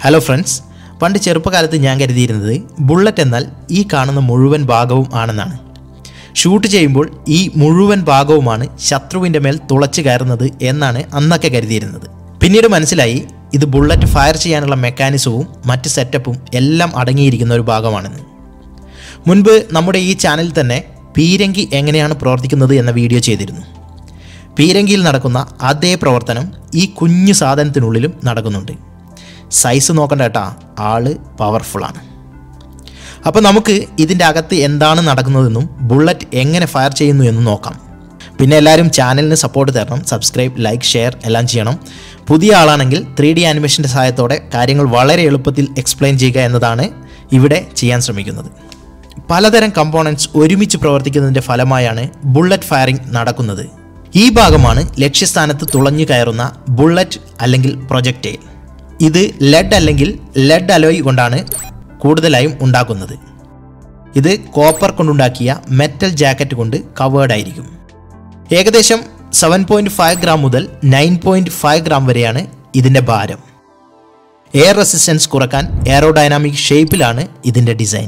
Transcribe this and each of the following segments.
hello friends പണ്ട് ചെറുപ്പകാലത്ത് ഞാൻ കരുതിയിരുന്നത് ബുള്ളറ്റ് എന്നാൽ ഈ കാണുന്ന മുഴുവൻ ഭാഗവും ആണെന്നാണ് ഷൂട്ട് ചെയ്യുമ്പോൾ ഈ മുഴുവൻ ഭാഗവുമാണ് ശത്രുവിൻ്റെ മേൽ തുളച്ചു കയറുന്നത് എന്നാണ് അന്നൊക്കെ കരുതിയിരുന്നത് പിന്നീട് മനസ്സിലായി ഇത് ബുള്ളറ്റ് ഫയർ ചെയ്യാനുള്ള മെക്കാനിസവും മറ്റ് സെറ്റപ്പും എല്ലാം അടങ്ങിയിരിക്കുന്ന ഒരു ഭാഗമാണെന്ന് മുൻപ് നമ്മുടെ ഈ ചാനലിൽ തന്നെ പീരങ്കി എങ്ങനെയാണ് പ്രവർത്തിക്കുന്നത് എന്ന വീഡിയോ ചെയ്തിരുന്നു പീരങ്കിയിൽ നടക്കുന്ന അതേ പ്രവർത്തനം ഈ കുഞ്ഞു സാധനത്തിനുള്ളിലും നടക്കുന്നുണ്ട് സൈസ് നോക്കണ്ട കേട്ടാ ആള് പവർഫുള്ളാണ് അപ്പോൾ നമുക്ക് ഇതിൻ്റെ അകത്ത് എന്താണ് നടക്കുന്നതെന്നും ബുള്ളറ്റ് എങ്ങനെ ഫയർ ചെയ്യുന്നു എന്നും നോക്കാം പിന്നെ എല്ലാവരും ചാനലിന് സപ്പോർട്ട് തരണം സബ്സ്ക്രൈബ് ലൈക്ക് ഷെയർ എല്ലാം ചെയ്യണം പുതിയ ആളാണെങ്കിൽ ത്രീ ഡി ആനിമേഷൻ്റെ സഹായത്തോടെ കാര്യങ്ങൾ വളരെ എളുപ്പത്തിൽ എക്സ്പ്ലെയിൻ ചെയ്യുക എന്നതാണ് ഇവിടെ ചെയ്യാൻ ശ്രമിക്കുന്നത് പലതരം കമ്പോണൻസ് ഒരുമിച്ച് പ്രവർത്തിക്കുന്നതിൻ്റെ ഫലമായാണ് ബുള്ളറ്റ് ഫയറിംഗ് നടക്കുന്നത് ഈ ഭാഗമാണ് ലക്ഷ്യസ്ഥാനത്ത് തുളഞ്ഞു കയറുന്ന ബുള്ളറ്റ് അല്ലെങ്കിൽ പ്രൊജക്റ്റൈൽ ഇത് ലെഡ് അല്ലെങ്കിൽ ലെഡ് അലോയ് കൊണ്ടാണ് കൂടുതലായും ഉണ്ടാക്കുന്നത് ഇത് കോപ്പർ കൊണ്ടുണ്ടാക്കിയ മെറ്റൽ ജാക്കറ്റ് കൊണ്ട് കവേർഡ് ആയിരിക്കും ഏകദേശം സെവൻ പോയിൻറ്റ് ഫൈവ് ഗ്രാം മുതൽ നയൻ പോയിൻറ്റ് ഫൈവ് ഗ്രാം വരെയാണ് ഇതിൻ്റെ ഭാരം എയർ റെസിസ്റ്റൻസ് കുറക്കാൻ എയറോഡൈനാമിക് ഷേപ്പിലാണ് ഇതിൻ്റെ ഡിസൈൻ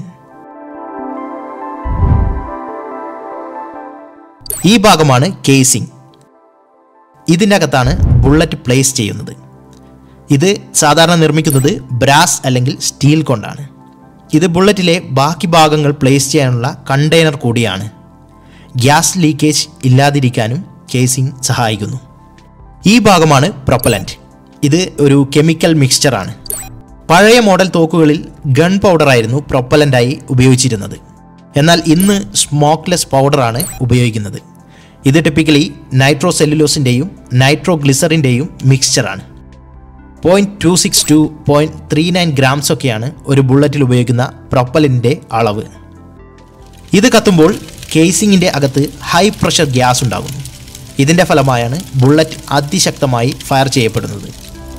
ഈ ഭാഗമാണ് കേസിംഗ് ഇതിനകത്താണ് ബുള്ളറ്റ് പ്ലേസ് ചെയ്യുന്നത് ഇത് സാധാരണ നിർമ്മിക്കുന്നത് ബ്രാസ് അല്ലെങ്കിൽ സ്റ്റീൽ കൊണ്ടാണ് ഇത് ബുള്ളറ്റിലെ ബാക്കി ഭാഗങ്ങൾ പ്ലേസ് ചെയ്യാനുള്ള കണ്ടെയ്നർ കൂടിയാണ് ഗ്യാസ് ലീക്കേജ് ഇല്ലാതിരിക്കാനും കേസിംഗ് സഹായിക്കുന്നു ഈ ഭാഗമാണ് പ്രൊപ്പലൻറ്റ് ഇത് ഒരു കെമിക്കൽ മിക്സ്ചറാണ് പഴയ മോഡൽ തോക്കുകളിൽ ഗൺ പൗഡറായിരുന്നു പ്രൊപ്പലൻ്റായി ഉപയോഗിച്ചിരുന്നത് എന്നാൽ ഇന്ന് സ്മോക്ക്ലെസ് പൗഡറാണ് ഉപയോഗിക്കുന്നത് ഇത് ടിപ്പിക്കലി നൈട്രോ സെല്ലുലോസിൻ്റെയും നൈട്രോ ഗ്ലിസറിൻ്റെയും മിക്സ്ചറാണ് point two six to point three nine grams ഒക്കെയാണ് ഒരു ബുള്ളറ്റിൽ ഉപയോഗിക്കുന്ന പ്രൊപ്പലിൻ്റെ അളവ് ഇത് കത്തുമ്പോൾ കേസിങ്ങിൻ്റെ അകത്ത് ഹൈ പ്രഷർ ഗ്യാസ് ഉണ്ടാകുന്നു ഇതിൻ്റെ ഫലമായാണ് ബുള്ളറ്റ് അതിശക്തമായി ഫയർ ചെയ്യപ്പെടുന്നത്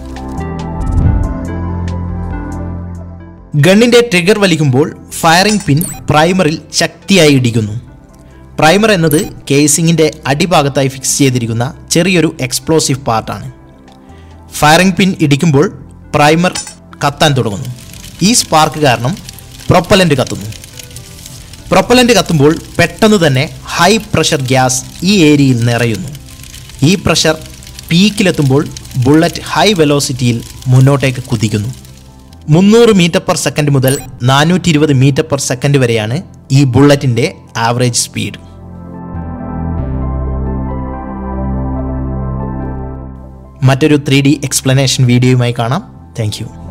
ഗണ്ണിൻ്റെ ട്രിഗർ വലിക്കുമ്പോൾ ഫയറിംഗ് പിൻ പ്രൈമറിൽ ശക്തിയായി ഇടിക്കുന്നു പ്രൈമർ എന്നത് കേസിങ്ങിൻ്റെ അടിഭാഗത്തായി ഫിക്സ് ചെയ്തിരിക്കുന്ന ചെറിയൊരു എക്സ്പ്ലോസീവ് പാർട്ടാണ് ഫയറിംഗ് പിൻ ഇടിക്കുമ്പോൾ പ്രൈമർ കത്താൻ തുടങ്ങുന്നു ഈ സ്പാർക്ക് കാരണം പ്രൊപ്പലൻ്റ് കത്തുന്നു പ്രൊപ്പലൻ്റ് കത്തുമ്പോൾ പെട്ടെന്ന് തന്നെ ഹൈ പ്രഷർ ഗ്യാസ് ഈ ഏരിയയിൽ നിറയുന്നു ഈ പ്രഷർ പീക്കിലെത്തുമ്പോൾ ബുള്ളറ്റ് ഹൈ വെലോസിറ്റിയിൽ മുന്നോട്ടേക്ക് കുതിക്കുന്നു മുന്നൂറ് മീറ്റർ പെർ സെക്കൻഡ് മുതൽ നാനൂറ്റി ഇരുപത് മീറ്റർ പെർ സെക്കൻഡ് വരെയാണ് ഈ ബുള്ളറ്റിൻ്റെ ആവറേജ് സ്പീഡ് മറ്റൊരു ത്രീ ഡി എക്സ്പ്ലനേഷൻ വീഡിയോയുമായി കാണാം താങ്ക്